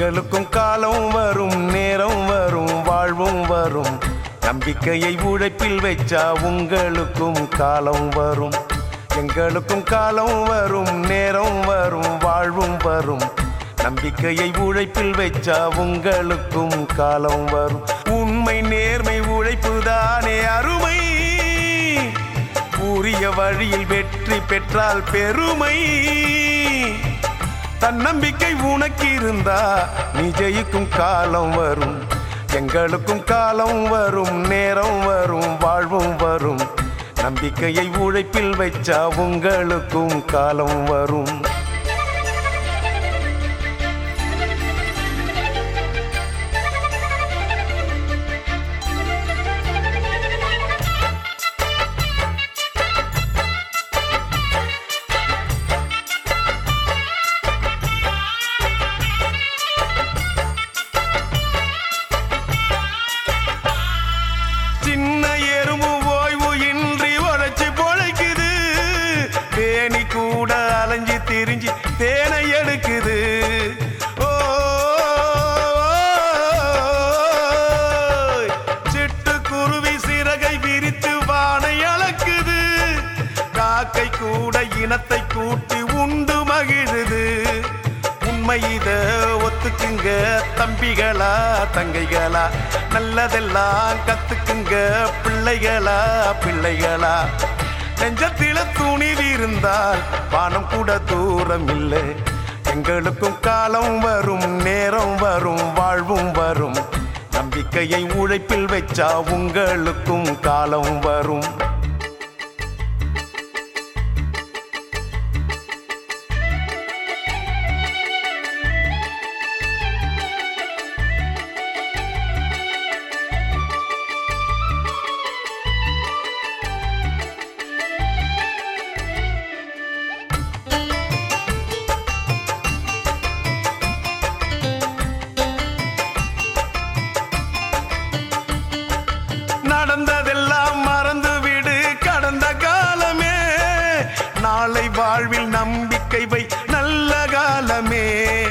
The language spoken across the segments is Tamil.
எங்களுக்கும் காலம் வரும் நேரம் வரும் வாழ்வும் வரும் நம்பிக்கையை உழைப்பில் வச்சா உங்களுக்கும் காலம் வரும் எங்களுக்கும் காலம் வரும் நேரம் வரும் வாழ்வும் வரும் நம்பிக்கையை உழைப்பில் வச்சா உங்களுக்கும் காலம் வரும் உண்மை நேர்மை உழைப்புதானே அருமை உரிய வழியில் வெற்றி பெற்றால் பெருமை தன்னம்பிக்கை உனக்கு இருந்தா நீ ஜெயிக்கும் காலம் வரும் எங்களுக்கும் காலம் வரும் நேரம் வரும் வாழ்வும் வரும் நம்பிக்கையை உழைப்பில் வச்சா உங்களுக்கும் காலம் வரும் சின்ன எறும்பு ஓய்வு இன்றி உழைச்சி பொழைக்குது தேனி கூட அலைஞ்சு திரிஞ்சு தேனை எடுக்குது ஓய், சிட்டுக்குருவி சிறகை விரித்து வானை அளக்குது காக்கை கூட இனத்தை கூட்டி உண்டு மகிழுது உண்மை இத ஒத்துக்குங்க தம்பிகளா தங்கைகளா நல்லதெல்லாம் கத்துக்குங்க பிள்ளைகளா பிள்ளைகளா நெஞ்சத்தில துணிவு இருந்தால் வானம் கூட தூரம் இல்லை எங்களுக்கும் காலம் வரும் நேரம் வரும் வாழ்வும் வரும் நம்பிக்கையை உழைப்பில் வச்சா உங்களுக்கும் காலம் வரும் நடந்ததெல்லாம் மறந்து விடு கடந்த காலமே நாளை வாழ்வில் நம்பிக்கை வை நல்ல காலமே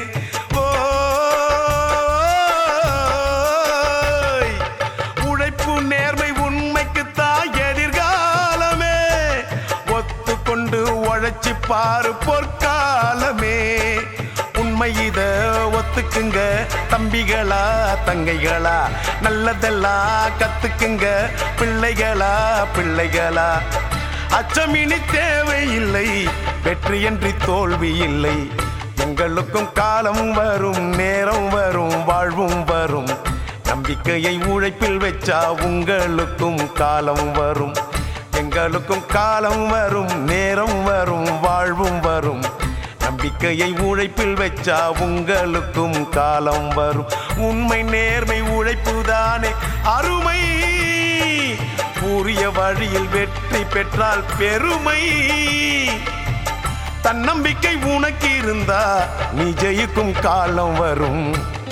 ஓய், உழைப்பு நேர்மை உண்மைக்கு தான் எதிர்காலமே ஒத்துக்கொண்டு உழைச்சி பாரு பொற்காலமே உண்மை இத ஒத்துக்குங்க தம்பிகளா தங்கைகளா நல்லதெல்லாம் கத்துக்குங்க பிள்ளைகளா பிள்ளைகளா அச்சமினி தேவையில்லை வெற்றியன்றி தோல்வி இல்லை எங்களுக்கும் காலம் வரும் நேரம் வரும் வாழ்வும் வரும் நம்பிக்கையை உழைப்பில் வச்சா உங்களுக்கும் காலம் வரும் எங்களுக்கும் காலம் வரும் நேரம் வரும் வாழ்வும் வரும் நம்பிக்கையை உழைப்பில் வச்சா உங்களுக்கும் காலம் வரும் உண்மை நேர்மை உழைப்புதானே அருமை உரிய வழியில் வெற்றி பெற்றால் பெருமை தன்னம்பிக்கை உனக்கு இருந்தா நீ ஜெயிக்கும் காலம் வரும்